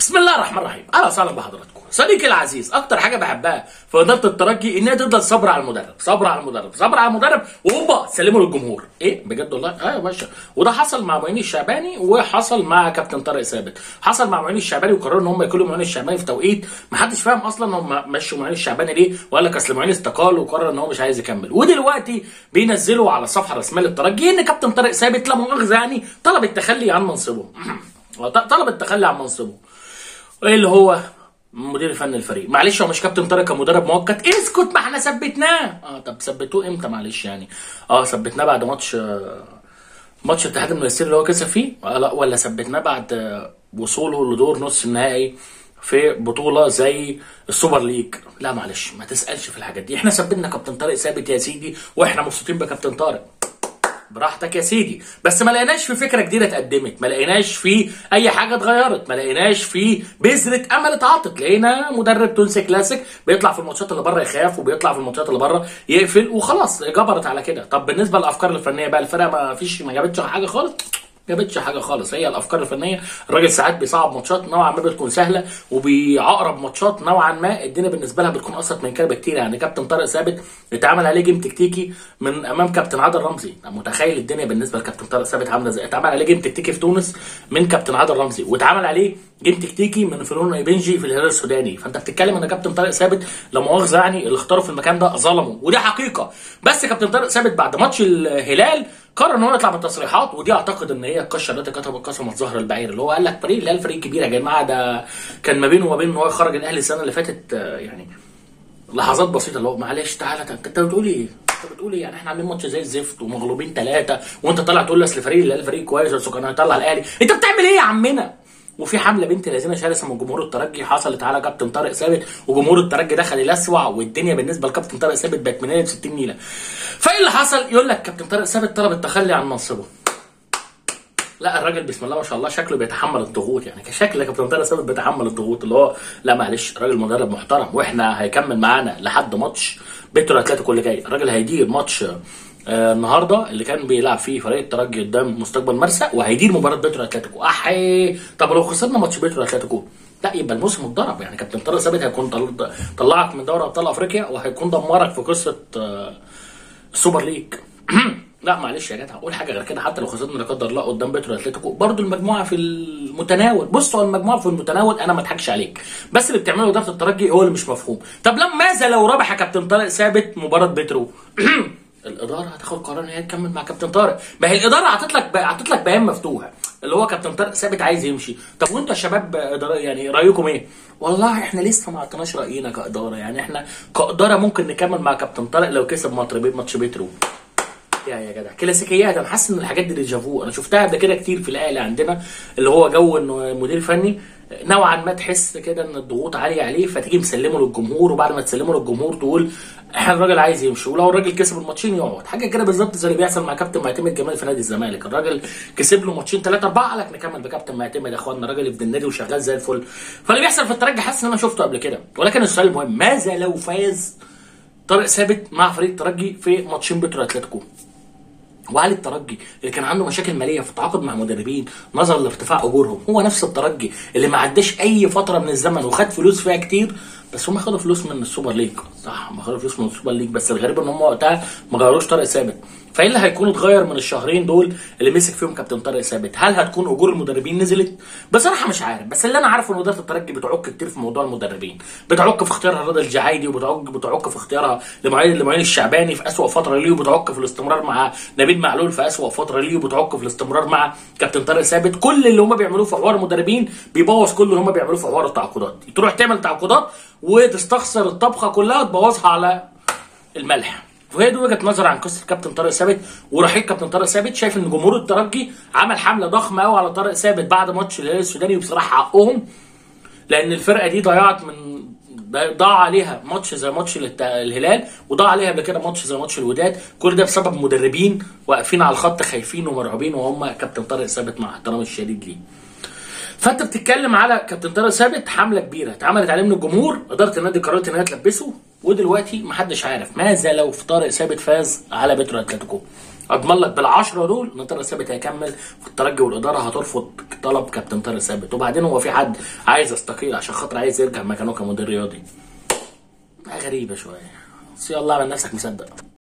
بسم الله الرحمن الرحيم اهلا وسهلا بحضراتكم صديقي العزيز اكتر حاجه بحبها في اداره الترجي ان هي تفضل صبر على المدرب صبر على المدرب صبر على المدرب وهوبا سلمه للجمهور ايه بجد والله اه يا باشا وده حصل مع معين الشعباني وحصل مع كابتن طارق ثابت حصل مع معين الشعباني وقرروا ان هم يكلوا معين الشعباني في توقيت ما حدش فاهم اصلا هم مشوا معين الشعباني ليه وقال لك اصل معين استقال وقرر ان هو مش عايز يكمل ودلوقتي بينزلوا على الصفحه الرسميه للترجي ان كابتن طارق ثابت لا مؤاخذه يعني طلب التخلي عن منصبه طلب التخلي عن منصبه ايه اللي هو مدير الفني الفريق معلش هو مش كابتن طارق كمدرب مؤقت اسكت ما احنا ثبتناه اه طب ثبتوه امتى معلش يعني اه ثبتناه بعد ماتش آه، ماتش الاتحاد المنستيري اللي هو كسب فيه آه لا ولا ثبتناه بعد آه، وصوله لدور نص النهائي في بطوله زي السوبر ليج لا معلش ما تسالش في الحاجات دي احنا ثبتنا كابتن طارق ثابت يا سيدي واحنا مبسوطين بكابتن طارق براحتك يا سيدي بس ما لقيناش في فكره جديده اتقدمت ما لقيناش في اي حاجه اتغيرت ما لقيناش في بذره امل اتعطت لقينا مدرب تونسي كلاسيك بيطلع في الماتشات اللي بره يخاف وبيطلع في الماتشات اللي بره يقفل وخلاص جبرت على كده طب بالنسبه للافكار الفنيه بقى الفرقه ما فيش ما جابتش حاجه خالص جابتش حاجه خالص هي الافكار الفنيه الراجل ساعات بيصعب ماتشات نوعا ما بتكون سهله وبيعقرب ماتشات نوعا ما الدنيا بالنسبه لها بتكون ابسط من كده بكتير يعني كابتن طارق ثابت اتعمل عليه جيم تكتيكي من امام كابتن عادل رمزي متخيل الدنيا بالنسبه لكابتن طارق ثابت عامله ازاي اتعمل عليه جيم تكتيكي في تونس من كابتن عادل رمزي واتعمل عليه جيم تكتيكي من فنون ايبنجي في الهلال السوداني فانت بتتكلم ان كابتن طارق ثابت لا مؤاخذه يعني اللي اختاروا في المكان ده ظلموا ودي حقيقه بس كابتن طارق ثابت بعد ماتش الهلال قرر ان هو يطلع بالتصريحات ودي اعتقد ان هي القشه التي كتبت قسمت ظهر البعير اللي هو قال لك فريق الهلال فريق كبير يا جماعه ده كان ما بينه وما بين ان هو يخرج الاهلي السنه اللي فاتت آه، يعني لحظات بسيطه اللي هو معلش تعالى انت انت بتقول ايه؟ انت بتقول ايه؟ يعني احنا عاملين ماتش زي الزفت ومغلوبين ثلاثه وانت طالع تقول لي اصل فريق الهلال فريق كويس بس كان هيطلع الاهلي انت بتعمل ايه يا عمنا؟ وفي حمله بنت لذينه شرسه من جمهور الترجي حصلت على كابتن طارق ثابت وجمهور الترجي دخل يلسوع والدنيا بالنسبه لكابتن طارق ثابت بقت من ب 60 نيله. فايه اللي حصل؟ يقول لك كابتن طارق ثابت طلب التخلي عن منصبه. لا الراجل بسم الله ما شاء الله شكله بيتحمل الضغوط يعني كشكل كابتن طارق ثابت بيتحمل الضغوط اللي هو لا معلش الراجل مدرب محترم واحنا هيكمل معانا لحد ماتش بيترو اتلتيكو اللي جاي الراجل هيدير ماتش آه النهارده اللي كان بيلعب فيه فريق الترجي قدام مستقبل مرسى وهيدير مباراه بيترو اتلتيكو احي طب لو خسرنا ماتش بيترو اتلتيكو لا يبقى الموسم اتضرب يعني كابتن طارق ثابت هيكون طل- طلعك من دوري ابطال افريقيا وهيكون دمرك في قصه آه السوبر ليج لا معلش يا جدع قول حاجه غير كده حتى لو خسرنا لا قدر الله قدام بيترو اتلتيكو برضو المجموعه في المتناول بص هو المجموعه في المتناول انا ما اضحكش عليك بس اللي بتعمله اداره الترجي هو اللي مش مفهوم طب لما ماذا لو ربح كابتن طارق ثابت مباراه بيترو الاداره هتاخد قرار ان هي تكمل مع كابتن طارق ما هي الاداره عطت لك عطت لك بيان مفتوح اللي هو كابتن طارق ثابت عايز يمشي طب وانتوا يا شباب إدارة يعني رايكم ايه والله احنا لسه ما عطيناش راينا كاداره يعني احنا كاداره ممكن نكمل مع كابتن طارق لو كسب ماتش ماتش بيترو يا يا جدع كلاسيكيات انا حاسس ان الحاجات دي ديجافو انا شفتها قبل كده كتير في الاهلي عندنا اللي هو جو انه مدير فني نوعا ما تحس كده ان الضغوط عاليه عليه فتيجي مسلمه للجمهور وبعد ما تسلمه للجمهور تقول احنا الراجل عايز يمشي ولو الراجل كسب الماتشين يقعد حاجه كده بالظبط زي اللي بيحصل مع كابتن معتمد جمال في نادي الزمالك الراجل كسب له ماتشين ثلاثه اربعه قال لك نكمل بكابتن معتمد يا اخوانا الراجل ابن النادي وشغال زي الفل فاللي بيحصل في الترجي حاسس ان انا شفته قبل كده ولكن السؤال المهم ماذا لو فاز طارق ثابت مع فريق الترجي في ماتشين بترو اتلتيكو وهل الترجي اللي كان عنده مشاكل ماليه في التعاقد مع مدربين نظرا لارتفاع اجورهم هو نفس الترجي اللي ما عداش اي فتره من الزمن وخد فلوس فيها كتير بس هم خدوا فلوس من السوبر ليج صح هم خدوا فلوس من السوبر ليج بس الغريب ان هم وقتها ما غيروش طارق ثابت فايه اللي هيكون اتغير من الشهرين دول اللي مسك فيهم كابتن طارق ثابت هل هتكون اجور المدربين نزلت بصراحه مش عارف بس اللي انا عارفه ان اداره الترجي بتعك كتير في موضوع المدربين بتعك في اختيارها رضا الجعايدي وبتعك بتعك في اختيارها لمعين لمعين الشعباني في اسوأ فتره ليه وبتعك في الاستمرار مع نبيل معلول في اسوأ فتره ليه وبتعك في الاستمرار مع كابتن طارق ثابت كل اللي هم بيعملوه في حوار المدربين بيبوظ كل اللي هم بيعملوه في حوار التعاقدات تروح تعمل تعاقدات وتستخسر الطبخه كلها وتبوظها على الملح وهي دي وجهه نظر عن قصه كابتن طارق ثابت ورحيل كابتن طارق ثابت شايف ان جمهور الترجي عمل حمله ضخمه قوي على طارق ثابت بعد ماتش الهلال السوداني وبصراحه حقهم لان الفرقه دي ضيعت من ضاع عليها ماتش زي ماتش الت- الهلال وضاع عليها قبل كده ماتش زي ماتش الوداد كل ده بسبب مدربين واقفين على الخط خايفين ومرعوبين وهم كابتن طارق ثابت مع احترامي الشديد ليه فانت بتتكلم على كابتن طارق ثابت حمله كبيره اتعملت عليه من الجمهور اداره النادي قررت ان هي تلبسه ودلوقتي محدش عارف ماذا لو في طارق ثابت فاز على بترو اتلتيكو اضمن لك بالعشرة دول ان طارق ثابت هيكمل في الترجي والاداره هترفض طلب كابتن طارق ثابت وبعدين هو في حد عايز يستقيل عشان خاطر عايز يرجع مكانه كمدير رياضي غريبه شويه بس يلا اعمل نفسك مصدق